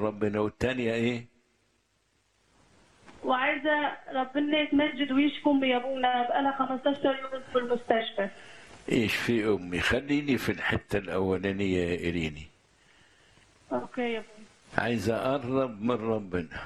ربنا والتانية ايه وعايزة ربنا يتمجد ويشكم يا ابونا بقالها 15 يوم في المستشفى ايش في امي خليني في الحتة الاولانية يا ايريني اوكي يا ابونا عايز اقرب من ربنا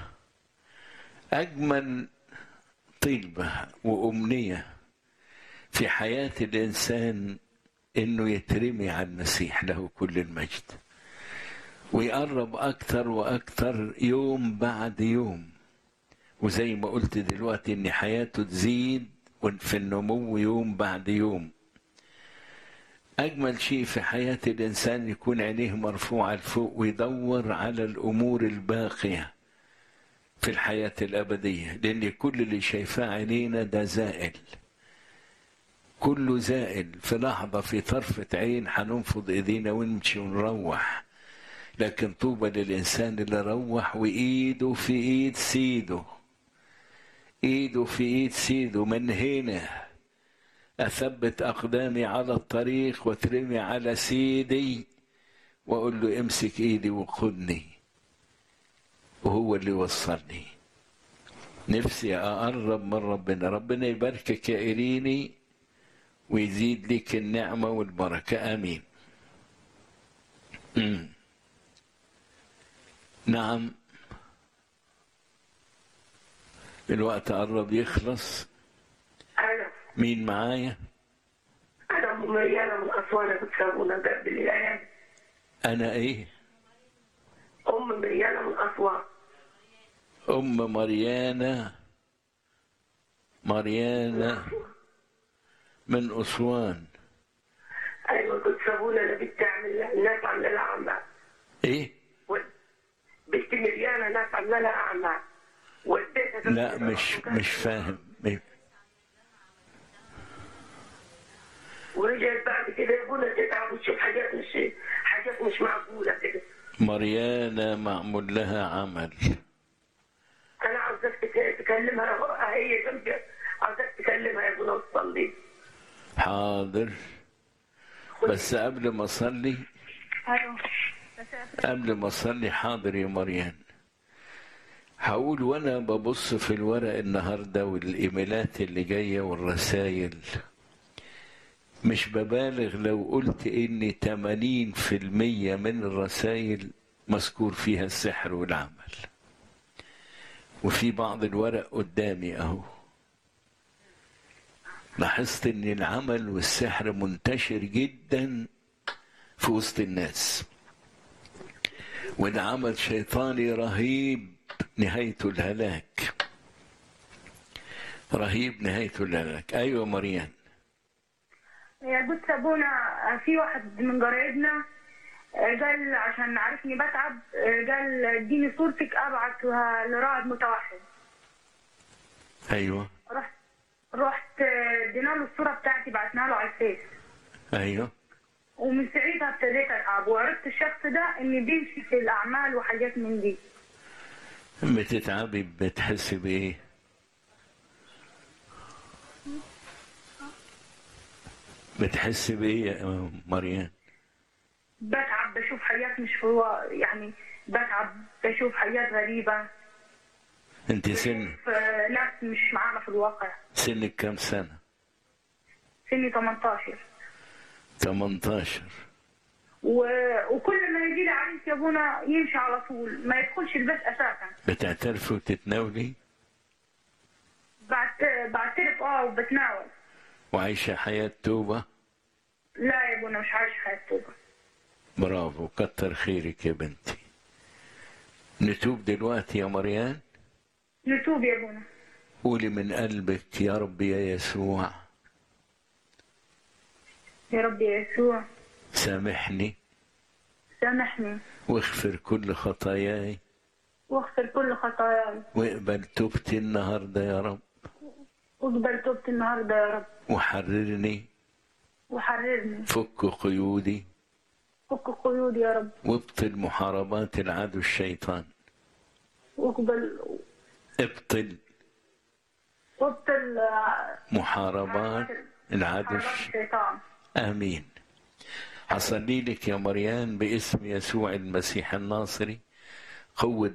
اجمل طلبة وامنية في حياة الانسان انه يترمي على المسيح له كل المجد ويقرب اكتر واكتر يوم بعد يوم وزي ما قلت دلوقتي ان حياته تزيد في النمو يوم بعد يوم اجمل شيء في حياه الانسان يكون عينيه مرفوعه لفوق ويدور على الامور الباقيه في الحياه الابديه لان كل اللي شايفاه عينينا ده زائل كله زائل في لحظه في طرفه عين هننفض ايدينا ونمشي ونروح لكن طوبى للانسان اللي روح وايده في ايد سيده ايده في ايد سيده من هنا اثبت اقدامي على الطريق واترمي على سيدي واقول له امسك ايدي وخدني وهو اللي وصلني نفسي اقرب من ربنا ربنا يباركك يا ايريني ويزيد لك النعمه والبركه امين مم. نعم الوقت قرب يخلص أنا مين معايا أنا أم مريانة من أسوان بتسابونا قبل الأيام انا ايه أم مريانة من أسوان ام مريانة مريانة من اسوان أيوة كنت سابونا اللي بتعمل الناس عاملة لها أعمال ايه و- بنت مريانة ناس عاملة لها أعمال وديتها لا مش مش فاهم ورجعت بعد كده يا ابونا تتعب وتشوف حاجات مش حاجات مش معقولة كده مريانة معمول لها عمل أنا عاوزك تك- تكلمها هي جنبي عاوزك تكلمها يا ابونا وتصلي حاضر بس قبل ما اصلي ايوه قبل ما اصلي حاضر يا مريان هقول وانا ببص في الورق النهارده والايميلات اللي جايه والرسائل مش ببالغ لو قلت ان 80% من الرسائل مذكور فيها السحر والعمل وفي بعض الورق قدامي اهو لاحظت ان العمل والسحر منتشر جدا في وسط الناس وده عمل شيطاني رهيب نهايته الهلاك رهيب نهايته الهلاك ايوه مريان يا قلت ابونا في واحد من قرايبنا قال عشان عارفني بتعب قال اديني صورتك ابعتها لرائد متوحد ايوه رحت رحت ادينا له الصوره بتاعتي بعتناها له على الفيس ايوه ومن ساعتها ابتديت اتعب وعرفت الشخص ده اني بيمشي في الاعمال وحاجات من دي بتتعبي بتحسي بايه بتحسي بايه يا مريان بتعب بشوف حاجات مش هو يعني بتعب بشوف حاجات غريبه انت سن بشوف ناس مش معانا في الواقع سنك كام سنه سني 18 18 و... وكل ما يجي لي عريس يا ابونا يمشي على طول ما يدخلش البيت اساسا بتعترفي وتتناولي بعت... بعترف اه وبتناول وعايشه حياه توبه لا يا ابونا مش عايش حياة توبة برافو كتر خيرك يا بنتي نتوب دلوقتي يا مريان نتوب يا ابونا قولي من قلبك يا رب يا يسوع يا رب يا يسوع سامحني سامحني واغفر كل خطاياي واغفر كل خطاياي واقبل توبتي النهارده يا رب واقبل توبتي النهارده يا رب وحررني وحررني فك قيودي فك قيودي يا رب وابطل محاربات العدو الشيطان واقبل ابطل وابطل آه، محاربات العدو حرام الش... الشيطان امين هصلي لك يا مريان باسم يسوع المسيح الناصري قوة